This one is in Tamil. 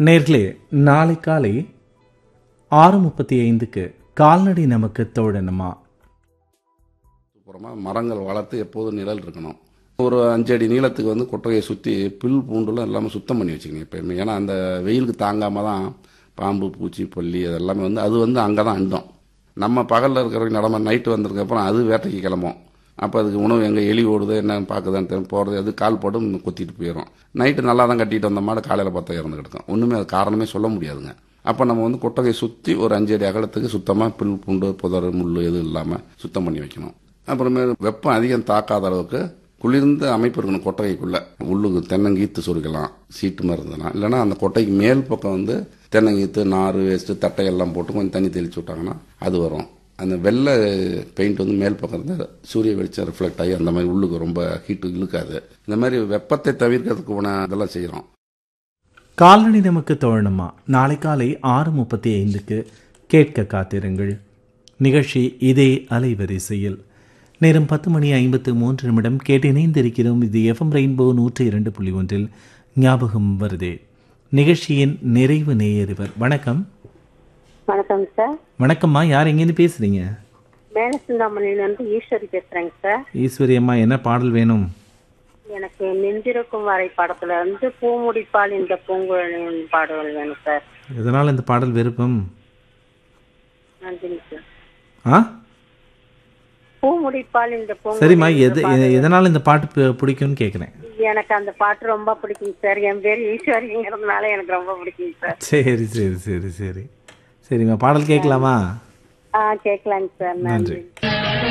நேர்களே நாளை காலை ஆறு முப்பத்தி ஐந்துக்கு கால்நடை நமக்கு தோழனுமா அப்புறமா மரங்கள் வளர்த்து எப்போதும் நிழல் இருக்கணும் ஒரு அஞ்சு அடி நீளத்துக்கு வந்து கொட்டகையை சுற்றி புல் பூண்டுலாம் எல்லாமே சுத்தம் பண்ணி வச்சுக்கணும் எப்பயுமே ஏன்னா அந்த வெயிலுக்கு தாங்காமல் தான் பாம்பு பூச்சி பல்லி அதெல்லாமே வந்து அது வந்து அங்கே தான் அண்டும் நம்ம பகலில் இருக்கிற நடமை நைட்டு வந்ததுக்கப்புறம் அது வேட்டைக்கு கிளம்பும் அப்போ அதுக்கு உணவு எங்கே எலி ஓடுது என்னன்னு பார்க்குதான்னு தெரியும் போகிறது அது கால் போட்டு கொத்திட்டு போயிடும் நைட்டு நல்லா தான் கட்டிட்டு வந்த மாடு காலையில் பார்த்தா இறந்து கிடக்கும் ஒன்றுமே அது காரணமே சொல்ல முடியாதுங்க அப்போ நம்ம வந்து கொட்டகையை சுற்றி ஒரு அஞ்சு அடி அகலத்துக்கு சுத்தமாக புல் பூண்டு புதர் முள் எதுவும் இல்லாமல் சுத்தம் பண்ணி வைக்கணும் அப்புறமே வெப்பம் அதிகம் தாக்காத அளவுக்கு குளிர்ந்த அமைப்பு இருக்கணும் கொட்டகைக்குள்ள உள்ளுக்கு தென்னங்கீத்து சொருக்கலாம் சீட்டு மாதிரி இருந்ததுன்னா இல்லைன்னா அந்த கொட்டைக்கு மேல் பக்கம் வந்து தென்னங்கீத்து நார் வேஸ்ட்டு தட்டை எல்லாம் போட்டு கொஞ்சம் தண்ணி தெளிச்சு விட்டாங்கன்னா அது வரும் அந்த வெள்ளை பெயிண்ட் வந்து மேல் பக்கம் இருந்து சூரிய வெளிச்சம் ரிஃப்ளெக்ட் ஆகி அந்த மாதிரி உள்ளுக்கு ரொம்ப ஹீட்டு இழுக்காது இந்த மாதிரி வெப்பத்தை தவிர்க்கிறதுக்கு உன இதெல்லாம் செய்கிறோம் கால்நடை நமக்கு தோழனுமா நாளை காலை ஆறு முப்பத்தி ஐந்துக்கு கேட்க காத்திருங்கள் நிகழ்ச்சி இதே அலைவரிசையில் நேரம் பத்து மணி ஐம்பத்து மூன்று நிமிடம் கேட்டு இணைந்திருக்கிறோம் இது எஃப்எம் ரெயின்போ நூற்றி இரண்டு புள்ளி ஒன்றில் ஞாபகம் வருதே நிகழ்ச்சியின் நிறைவு நேயறிவர் வணக்கம் வணக்கம் சார் வணக்கம்மா யார் எங்கேருந்து பேசுறீங்க மேல சிந்தாமணிலேருந்து ஈஸ்வரி பேசுறேங்க சார் ஈஸ்வரி அம்மா என்ன பாடல் வேணும் எனக்கு நெஞ்சிருக்கும் வரை படத்துல இருந்து பூமுடிப்பால் இந்த பூங்குழலின் பாடல்கள் வேணும் சார் எதனால் இந்த பாடல் விருப்பம் நன்றிங்க சார் ஆ பூமுடிப்பால் இந்த சரிம்மா பூங்குழலி எது எ- எதனால் இந்த பாட்டு பி- பிடிக்கும்னு கேட்குறேன் எனக்கு அந்த பாட்டு ரொம்ப பிடிக்குங்க சார் என் பேர் ஈஸ்வரிங்கிறதுனால எனக்கு ரொம்ப பிடிக்குங்க சார் சரி சரி சரி சரி சரிம்மா பாடல் கேட்கலாமா ஆ கேட்கலாங்க சார் நன்றி நன்றி